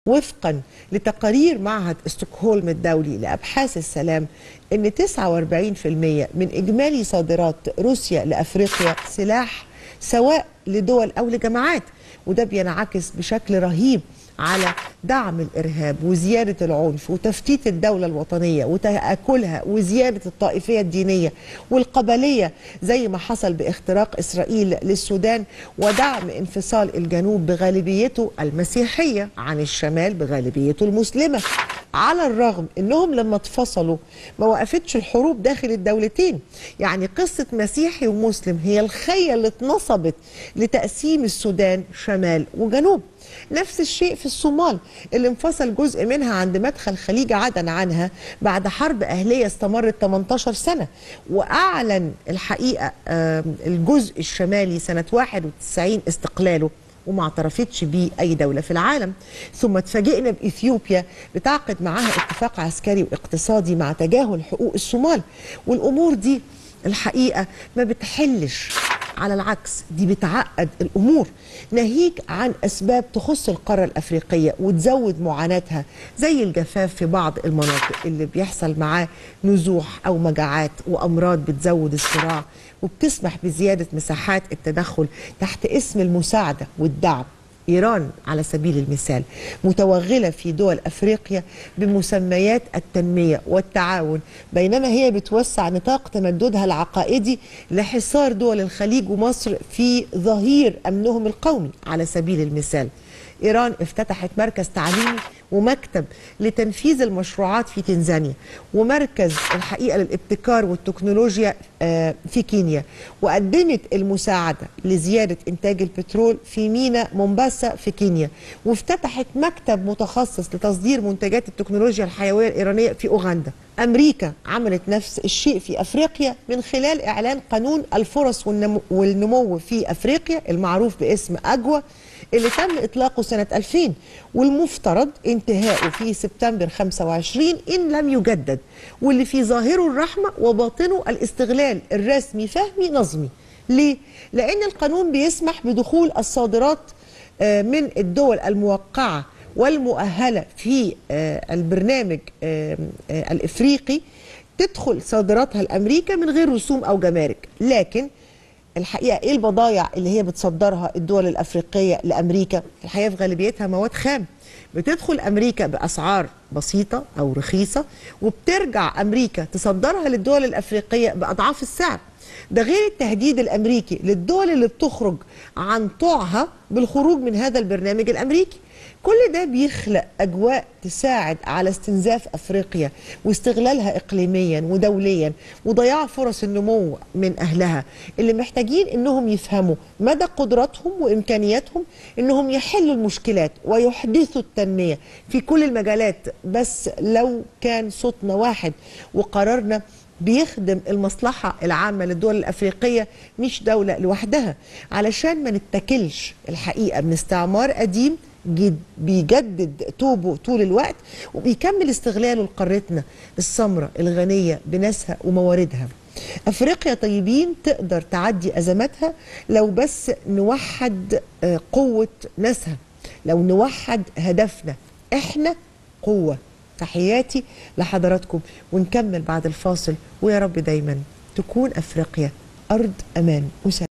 وفقا لتقارير معهد ستوكهولم الدولي لأبحاث السلام أن 49% من إجمالي صادرات روسيا لأفريقيا سلاح سواء لدول أو لجماعات وده بينعكس بشكل رهيب على دعم الإرهاب وزيادة العنف وتفتيت الدولة الوطنية وتآكلها وزيادة الطائفية الدينية والقبلية زي ما حصل باختراق إسرائيل للسودان ودعم انفصال الجنوب بغالبيته المسيحية عن الشمال بغالبيته المسلمة على الرغم انهم لما اتفصلوا ما وقفتش الحروب داخل الدولتين يعني قصة مسيحي ومسلم هي الخية اللي اتنصبت لتقسيم السودان شمال وجنوب نفس الشيء في الصومال اللي انفصل جزء منها عند مدخل خليج عدن عنها بعد حرب أهلية استمرت 18 سنة وأعلن الحقيقة الجزء الشمالي سنة 91 استقلاله وما اعترفتش بيه اي دوله في العالم ثم اتفاجئنا باثيوبيا بتعقد معاها اتفاق عسكري واقتصادي مع تجاهل حقوق الصومال والامور دي الحقيقه ما بتحلش على العكس دي بتعقد الامور ناهيك عن اسباب تخص القاره الافريقيه وتزود معاناتها زي الجفاف في بعض المناطق اللي بيحصل معاه نزوح او مجاعات وامراض بتزود الصراع وبتسمح بزياده مساحات التدخل تحت اسم المساعده والدعم إيران على سبيل المثال متوغلة في دول أفريقيا بمسميات التنمية والتعاون بينما هي بتوسع نطاق تمددها العقائدي لحصار دول الخليج ومصر في ظهير أمنهم القومي على سبيل المثال إيران افتتحت مركز تعليمي ومكتب لتنفيذ المشروعات في تنزانيا ومركز الحقيقة للابتكار والتكنولوجيا في كينيا وقدمت المساعدة لزيادة إنتاج البترول في ميناء مومباسا في كينيا وافتتحت مكتب متخصص لتصدير منتجات التكنولوجيا الحيوية الإيرانية في أوغندا أمريكا عملت نفس الشيء في أفريقيا من خلال إعلان قانون الفرص والنمو في أفريقيا المعروف باسم أجوا اللي تم إطلاقه سنة 2000 والمفترض انتهاؤه في سبتمبر 25 إن لم يجدد واللي في ظاهره الرحمة وباطنه الاستغلال الرسمي فهمي نظمي ليه؟ لأن القانون بيسمح بدخول الصادرات من الدول الموقعة والمؤهلة في البرنامج الإفريقي تدخل صادراتها لأمريكا من غير رسوم أو جمارك لكن الحقيقه ايه البضائع اللي هي بتصدرها الدول الافريقيه لامريكا؟ الحقيقه في غالبيتها مواد خام. بتدخل امريكا باسعار بسيطه او رخيصه وبترجع امريكا تصدرها للدول الافريقيه باضعاف السعر. ده غير التهديد الامريكي للدول اللي بتخرج عن طوعها بالخروج من هذا البرنامج الامريكي. كل ده بيخلق اجواء تساعد على استنزاف افريقيا واستغلالها اقليميا ودوليا وضياع فرص النمو من اهلها اللي محتاجين انهم يفهموا مدى قدراتهم وامكانياتهم انهم يحلوا المشكلات ويحدثوا التنميه في كل المجالات بس لو كان صوتنا واحد وقرارنا بيخدم المصلحة العامة للدول الأفريقية مش دولة لوحدها علشان ما نتكلش الحقيقة من استعمار قديم جد بيجدد توبه طول الوقت وبيكمل استغلاله لقارتنا السمراء الغنية بناسها ومواردها أفريقيا طيبين تقدر تعدي أزماتها لو بس نوحد قوة ناسها لو نوحد هدفنا إحنا قوة تحياتي لحضراتكم ونكمل بعد الفاصل ويا رب دايما تكون أفريقيا أرض أمان وسلام